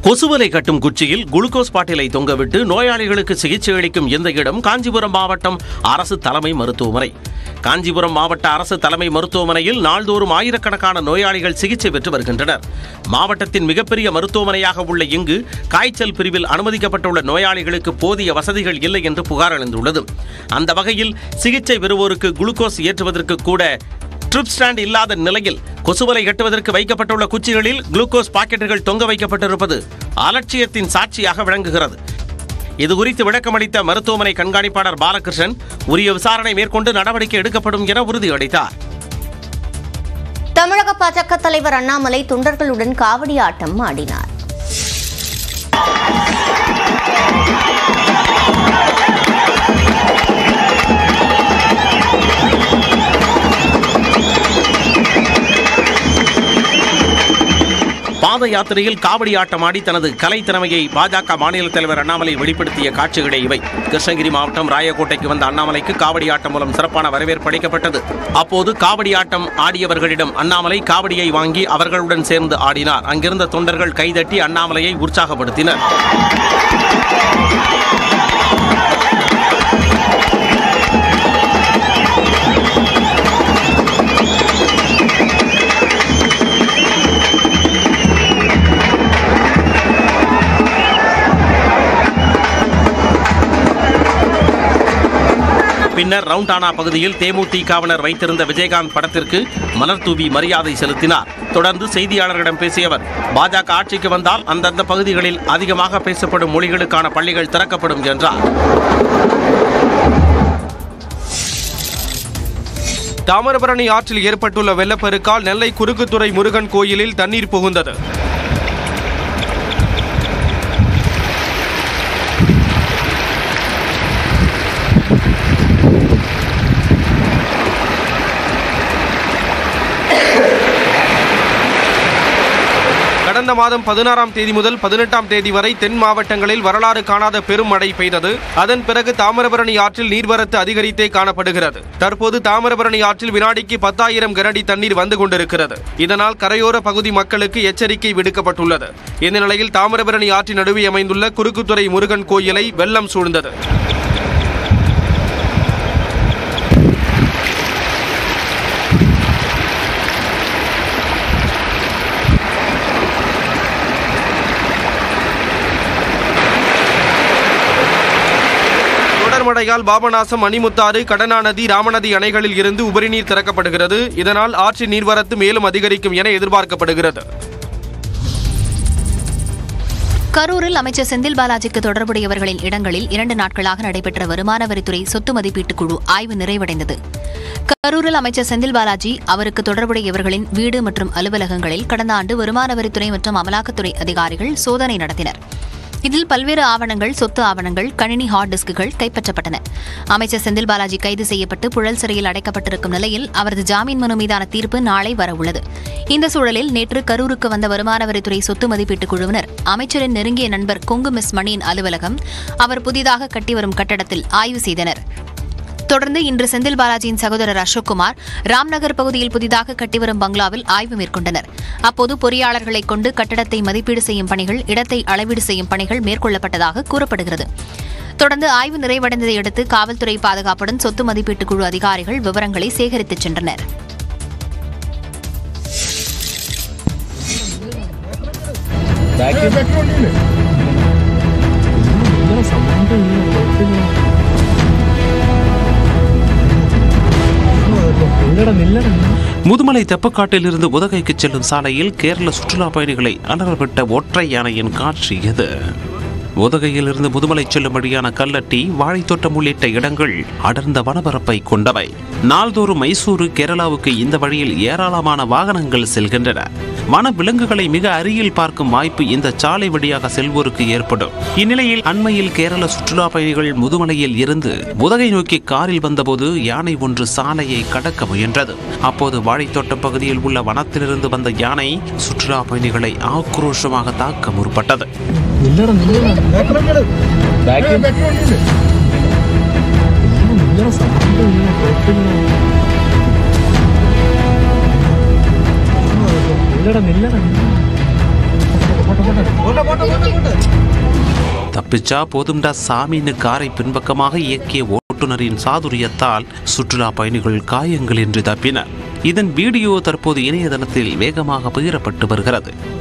கொசுவலை கட்டும் குச்சியில் குளுக்கோஸ் பாட்டிலை தொங்கவிட்டு நோயாளிகளுக்கு சிகிச்சை அளிக்கும் இந்த இடம் காஞ்சிபுரம் மாவட்டம் அரசு தலைமை மருத்துவமனை காஞ்சிபுரம் மாவட்ட அரசு தலைமை மருத்துவமனையில் நாள்தோறும் ஆயிரக்கணக்கான நோயாளிகள் சிகிச்சை பெற்று வருகின்றனர் மாவட்டத்தின் மிகப்பெரிய மருத்துவமனையாக உள்ள இங்கு காய்ச்சல் பிரிவில் அனுமதிக்கப்பட்டுள்ள நோயாளிகளுக்கு போதிய வசதிகள் இல்லை என்று புகார் எழுந்துள்ளது அந்த வகையில் சிகிச்சை பெறுவோருக்கு குளுக்கோஸ் ஏற்றுவதற்கு கூட ட்ரிப் ஸ்டாண்ட் இல்லாத நிலையில் கொசுவலை கட்டுவதற்கு வைக்கப்பட்டுள்ள குச்சிகளில் குளுக்கோஸ் பாக்கெட்டுகள் தொங்க வைக்கப்பட்டிருப்பது அலட்சியத்தின் சாட்சியாக விளங்குகிறது இதுகுறித்து விளக்கமளித்த மருத்துவமனை கண்காணிப்பாளர் பாலகிருஷ்ணன் உரிய விசாரணை மேற்கொண்டு நடவடிக்கை எடுக்கப்படும் என உறுதியளித்தார் தமிழக பாஜக தலைவர் அண்ணாமலை தொண்டர்களுடன் காவடி ஆட்டம் ஆடினார் பாத யாத்திரையில் காவடி ஆட்டமாடி தனது கலை திறமையை பாஜக மாநில தலைவர் அண்ணாமலை வெளிப்படுத்திய காட்சிகளே இவை கிருஷ்ணகிரி மாவட்டம் ராயக்கோட்டைக்கு வந்த அண்ணாமலைக்கு காவடி ஆட்டம் மூலம் சிறப்பான வரவேற்பு அளிக்கப்பட்டது அப்போது காவடி ஆட்டம் ஆடியவர்களிடம் அண்ணாமலை காவடியை வாங்கி அவர்களுடன் சேர்ந்து ஆடினார் அங்கிருந்த தொண்டர்கள் கைதட்டி அண்ணாமலையை உற்சாகப்படுத்தினர் பின்னர் ரவுண்டானா பகுதியில் தேமுதிகவினர் வைத்திருந்த விஜயகாந்த் படத்திற்கு மலர் தூவி மரியாதை செலுத்தினார் தொடர்ந்து செய்தியாளர்களிடம் பேசிய அவர் பாஜக ஆட்சிக்கு வந்தால் அந்தந்த பகுதிகளில் அதிகமாக பேசப்படும் மொழிகளுக்கான பள்ளிகள் திறக்கப்படும் என்றார் தாமிரபரணி ஆற்றில் ஏற்பட்டுள்ள வெள்ளப்பெருக்கால் நெல்லை குறுக்குத்துறை முருகன் கோயிலில் தண்ணீர் புகுந்தது கடந்த மாதம் பதினாறாம் தேதி முதல் பதினெட்டாம் தேதி வரை தென் மாவட்டங்களில் வரலாறு காணாத பெரும் மழை பெய்தது அதன் பிறகு தாமிரபரணி ஆற்றில் நீர்வரத்து அதிகரித்தே காணப்படுகிறது தற்போது தாமிரபரணி ஆற்றில் வினாடிக்கு பத்தாயிரம் கனஅடி தண்ணீர் வந்து கொண்டிருக்கிறது இதனால் கரையோர பகுதி மக்களுக்கு எச்சரிக்கை விடுக்கப்பட்டுள்ளது இந்த நிலையில் தாமிரபரணி ஆற்றின் நடுவே அமைந்துள்ள குறுக்குத்துறை முருகன் கோயிலை வெள்ளம் சூழ்ந்தது தொடர் மழையால் பாபநாசம் மணிமுத்தாறு கடனா நதி ராமநதி அணைகளில் இருந்து உபரிநீர் திறக்கப்படுகிறது இதனால் ஆற்றின் நீர்வரத்து மேலும் அதிகரிக்கும் என எதிர்பார்க்கப்படுகிறது கரூரில் அமைச்சர் செந்தில் பாலாஜிக்கு தொடர்புடையவர்களின் இடங்களில் இரண்டு நாட்களாக நடைபெற்ற வருமான வரித்துறை சொத்து மதிப்பீட்டுக் குழு ஆய்வு நிறைவடைந்தது கரூரில் அமைச்சர் செந்தில் பாலாஜி அவருக்கு தொடர்புடையவர்களின் வீடு மற்றும் அலுவலகங்களில் கடந்த ஆண்டு வருமான வரித்துறை மற்றும் அமலாக்கத்துறை அதிகாரிகள் சோதனை நடத்தினர் இதில் பல்வேறு ஆவணங்கள் சொத்து ஆவணங்கள் கணினி ஹார்ட் டிஸ்குகள் கைப்பற்றப்பட்டன அமைச்சர் செந்தில் பாலாஜி கைது செய்யப்பட்டு புழல் சிறையில் அடைக்கப்பட்டிருக்கும் நிலையில் அவரது ஜாமீன் மனு மீதான தீர்ப்பு நாளை வரவுள்ளது இந்த சூழலில் நேற்று கரூருக்கு வந்த வருமான வரித்துறை சொத்து மதிப்பீட்டுக் குழுவினர் அமைச்சரின் நெருங்கிய நண்பர் கொங்கு மிஸ் மணியின் அலுவலகம் அவர் புதிதாக கட்டி வரும் கட்டடத்தில் ஆய்வு செய்தனர் தொடர்ந்து இன்று செந்தில் பாலாஜியின் சகோதரர் அசோக்குமார் ராம்நகர் பகுதியில் புதிதாக கட்டிவரும் பங்களாவில் ஆய்வு மேற்கொண்டனர் அப்போது பொறியாளர்களை கொண்டு கட்டடத்தை மதிப்பீடு செய்யும் பணிகள் இடத்தை அளவீடு செய்யும் பணிகள் மேற்கொள்ளப்பட்டதாக கூறப்படுகிறது தொடர்ந்து ஆய்வு நிறைவடைந்ததை அடுத்து காவல்துறை பாதுகாப்புடன் சொத்து மதிப்பீட்டுக் குழு அதிகாரிகள் விவரங்களை சேகரித்துச் சென்றனர் முதுமலை தெப்பக்காட்டிலிருந்து உதகைக்கு செல்லும் சாலையில் கேரள சுற்றுலா பயணிகளை அலறவிட்ட ஒற்றை யானையின் காட்சி எது உதகையிலிருந்து முதுமலை செல்லும் வழியான கல்லட்டி வாழைத்தோட்டம் உள்ளிட்ட இடங்கள் அடர்ந்த வனப்பரப்பை கொண்டவை நாள்தோறும் மைசூரு கேரளாவுக்கு இந்த வழியில் ஏராளமான வாகனங்கள் செல்கின்றன வன விலங்குகளை மிக அருகில் பார்க்கும் வாய்ப்பு இந்த சாலை வழியாக செல்வோருக்கு ஏற்படும் இந்நிலையில் அண்மையில் கேரள சுற்றுலா பயணிகள் முதுமலையில் இருந்து உதகை நோக்கி காரில் வந்தபோது யானை ஒன்று சாலையை கடக்க முயன்றது அப்போது வாழைத்தோட்டம் பகுதியில் உள்ள வனத்திலிருந்து வந்த யானை சுற்றுலா பயணிகளை ஆக்ரோஷமாக தாக்க முற்பட்டது தப்பிச்சா போதும்டா சாமின்னு காரை பின்பக்கமாக இயக்கிய ஓட்டுநரின் சாதுரியத்தால் சுற்றுலா பயணிகள் காயங்களின்றி தப்பினர் இதன் வீடியோ தற்போது இணையதளத்தில் வேகமாக பகிரப்பட்டு வருகிறது